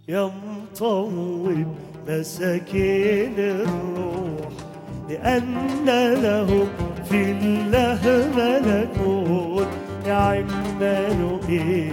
يا مطوب مساكين الروح لأن له في الله ملكوت يا عمانوئيل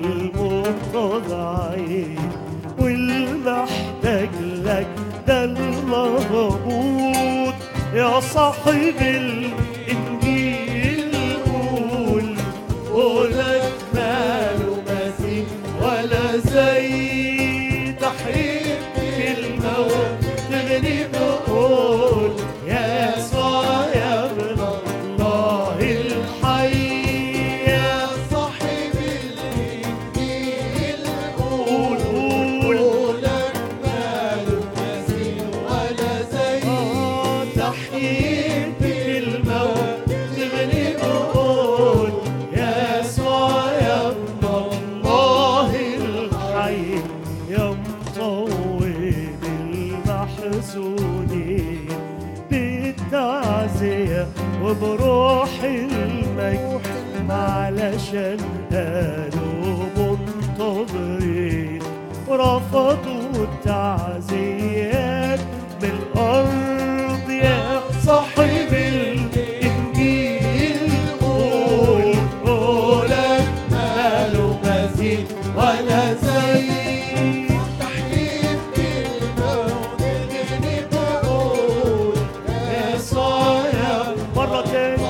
المتضعين والمحتاج لك ده المهبوط يا صاحب الإنجيل قول قولك ماله مثيل ولا زي تحريف الموت تغني بقول يا يسوع يا ابن الله الحي يا صاحب الإنجيل قول قول قولك ماله مثيل ولا زي آه، تحييت الموت تغني بقول يا يسوع يا ابن الله الحي يا مطوب المحزونين بالتعزية وبروح المجد علشان قالوا منتظرين ورفضوا التعزيات من الأرض يا صاحب الإنجيل قول قولك ماله مثيل ولا زي تحريف الموت تغني بقول يسوع يا مرة تاني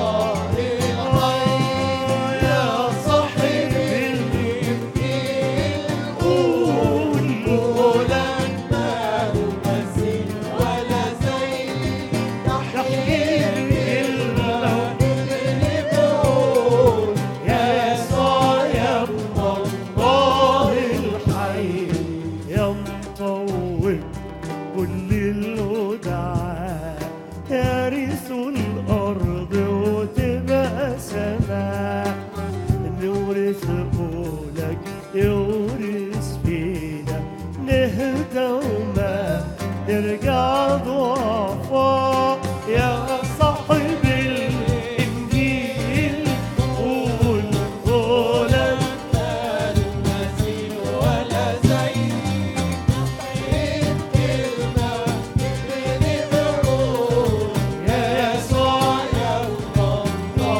يا صاحب الإنجيل قول قولك ماله مثيل ولا زي تحيير الموت تغني بقول يا يسوع يا ابن الله الحي يا مطوب كل الودعاء يرث الأرض وتبقى سماء نورث قولك يورث فينا نهدى وما نرجع ضعفاء يا صاحب الإنجيل قول قولك ماله مثيل ولا زي تحريف الموت تغني بقول يا يسوع يا الله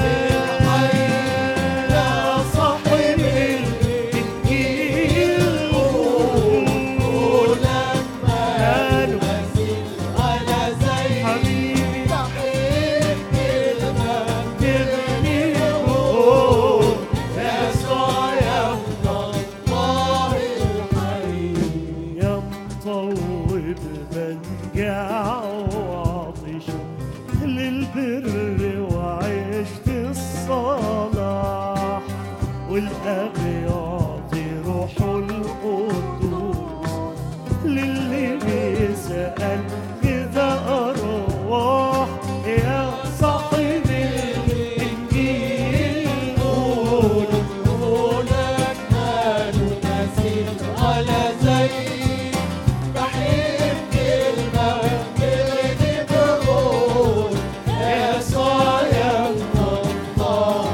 يا صاحب الإنجيل قول قولك ماله ماله مثيل ولا زي حبيبي تحريف الموت تغني قول يسوع يا الله الحي يا مطوب من جاع وعطش للبر وعشت الصلاح والأب يعطي روح القدوس للي بيسأل إذا أرواح يا صاحب الإنجيل قول قولك ماله مثيل ولا زي تحريف الموت تغني بقول يسوع يا الله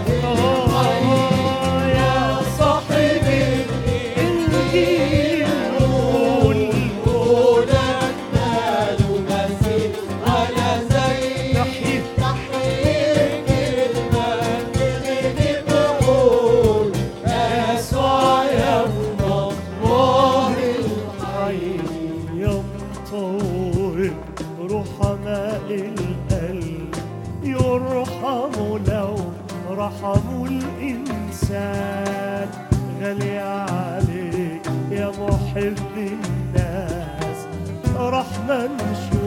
يا صاحب الإنجيل قول قولك ماله مثيل ولا زي تحيير تحريف الموت تغني بقول يسوع يا ابن الله الحي يا مطوب رحماء القلب يرحم لو رحموا الإنسان غالي عليك يا محب الناس رحمة نشوف